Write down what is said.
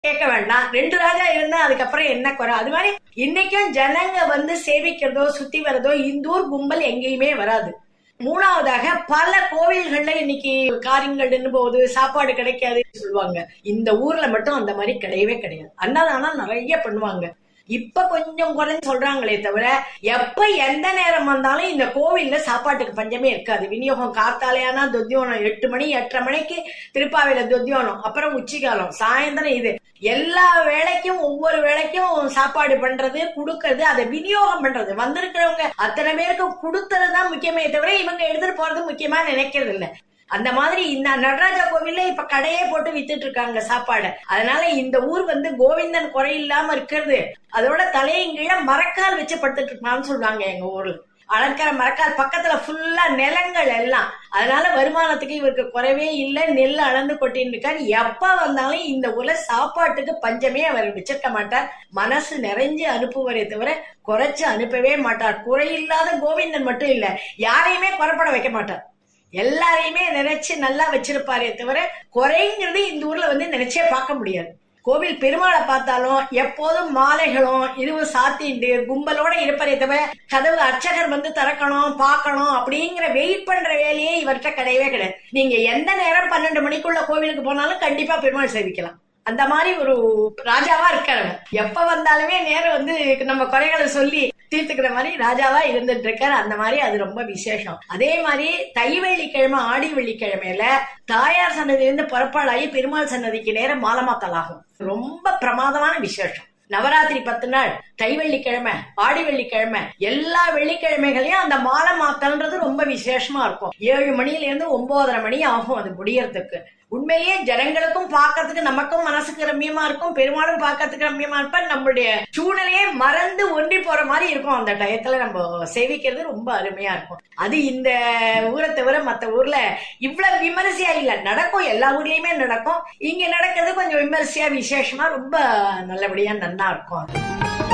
கேட்க வேண்டாம் ரெண்டு ராஜா இருந்தா அதுக்கப்புறம் என்ன குறை அது மாதிரி இன்னைக்கும் ஜனங்க வந்து சேவிக்கிறதோ சுத்தி வரதோ இந்த ஊர் கும்பல் எங்கேயுமே வராது மூணாவதாக பல கோவில்கள்ல இன்னைக்கு காரியங்கள்னு போது சாப்பாடு கிடைக்காது சொல்லுவாங்க இந்த ஊர்ல மட்டும் அந்த மாதிரி கிடையவே கிடையாது அன்னதானம் நிறைய பண்ணுவாங்க இப்ப கொஞ்சம் குறைஞ்சு சொல்றாங்களே தவிர எப்ப எந்த நேரம் வந்தாலும் இந்த கோவில்ல சாப்பாட்டுக்கு பஞ்சமே இருக்காது விநியோகம் காத்தாலையானா தொத்தியோனம் எட்டு மணி எட்டரை மணிக்கு திருப்பாவையில தொத்தியோனம் அப்புறம் உச்சிகாலம் சாயந்தரம் இது எல்லா வேலைக்கும் ஒவ்வொரு வேலைக்கும் சாப்பாடு பண்றது கொடுக்கறது அதை விநியோகம் பண்றது வந்திருக்கிறவங்க அத்தனை பேருக்கும் கொடுத்ததுதான் முக்கியமே தவிர இவங்க எடுத்துட்டு போறது முக்கியமா நினைக்கிறது இல்ல அந்த மாதிரி இந்த நடராஜா கோவில்ல இப்ப கடையே போட்டு வித்துட்டு இருக்காங்க சாப்பாடு அதனால இந்த ஊர் வந்து கோவிந்தன் குறை இல்லாம இருக்கிறது அதோட தலையின் கீழே மரக்கால் வச்சு படுத்துட்டு இருக்கான்னு சொல்லுவாங்க எங்க ஊர்ல அலங்கார மரக்கால் பக்கத்துல ஃபுல்லா நிலங்கள் எல்லாம் அதனால வருமானத்துக்கு இவருக்கு குறைவே இல்லை நெல் அளந்து கொட்டின்னு இருக்காரு எப்ப வந்தாலும் இந்த ஊர்ல சாப்பாட்டுக்கு பஞ்சமே அவர் வச்சிருக்க மாட்டார் மனசு நிறைஞ்சு அனுப்புவரே தவிர குறைச்சு அனுப்பவே மாட்டார் குறையில்லாத கோவிந்தன் மட்டும் இல்ல யாரையுமே குறைப்பட வைக்க மாட்டார் எல்லாரையுமே நினைச்சு நல்லா வச்சிருப்பாரே தவிர குறைங்கிறது இந்த ஊர்ல வந்து நினைச்சே பார்க்க முடியாது கோவில் பெருமாளை பார்த்தாலும் எப்போதும் மாலைகளும் இதுவும் சாத்திண்டு கும்பலோட இருப்பதே தவிர கதவு அர்ச்சகர் வந்து திறக்கணும் பார்க்கணும் அப்படிங்கிற வெயிட் பண்ற வேலையே இவர்கிட்ட கிடையவே கிடையாது நீங்க எந்த நேரம் பன்னெண்டு மணிக்குள்ள கோவிலுக்கு போனாலும் கண்டிப்பா பெருமாள் சேவிக்கலாம் அந்த மாதிரி ஒரு ராஜாவா இருக்காரு எப்ப வந்தாலுமே நேரம் வந்து நம்ம குறைகளை சொல்லி தீர்த்துக்கிற மாதிரி ராஜாவா இருந்துட்டு இருக்காரு அந்த மாதிரி அது ரொம்ப விசேஷம் அதே மாதிரி தை வெள்ளிக்கிழமை ஆடி வெள்ளிக்கிழமையில தாயார் சன்னதியிலிருந்து புறப்பாடாகி பெருமாள் சன்னதிக்கு நேரம் மாலமாத்தலாகும் ரொம்ப பிரமாதமான விசேஷம் நவராத்திரி பத்து நாள் தை வெள்ளிக்கிழமை ஆடி வெள்ளிக்கிழமை எல்லா வெள்ளிக்கிழமைகளையும் அந்த மாலை மாத்தல்ன்றது ரொம்ப விசேஷமா இருக்கும் ஏழு மணில இருந்து ஒன்பதரை மணி ஆகும் அது முடியறதுக்கு உண்மையிலேயே ஜனங்களுக்கும் பார்க்கறதுக்கு நமக்கும் மனசுக்கு ரம்யமா இருக்கும் பெருமாளும் பார்க்கறதுக்கு ரம்யமா இருப்ப நம்மளுடைய சூழ்நிலையே மறந்து ஒன்றி போற மாதிரி இருக்கும் அந்த டயத்துல நம்ம சேவிக்கிறது ரொம்ப அருமையா இருக்கும் அது இந்த ஊரை தவிர மத்த ஊர்ல இவ்வளவு விமரிசையா இல்ல நடக்கும் எல்லா ஊர்லயுமே நடக்கும் இங்க நடக்கிறது கொஞ்சம் விமரிசையா விசேஷமா ரொம்ப நல்லபடியா நன்னா இருக்கும் அது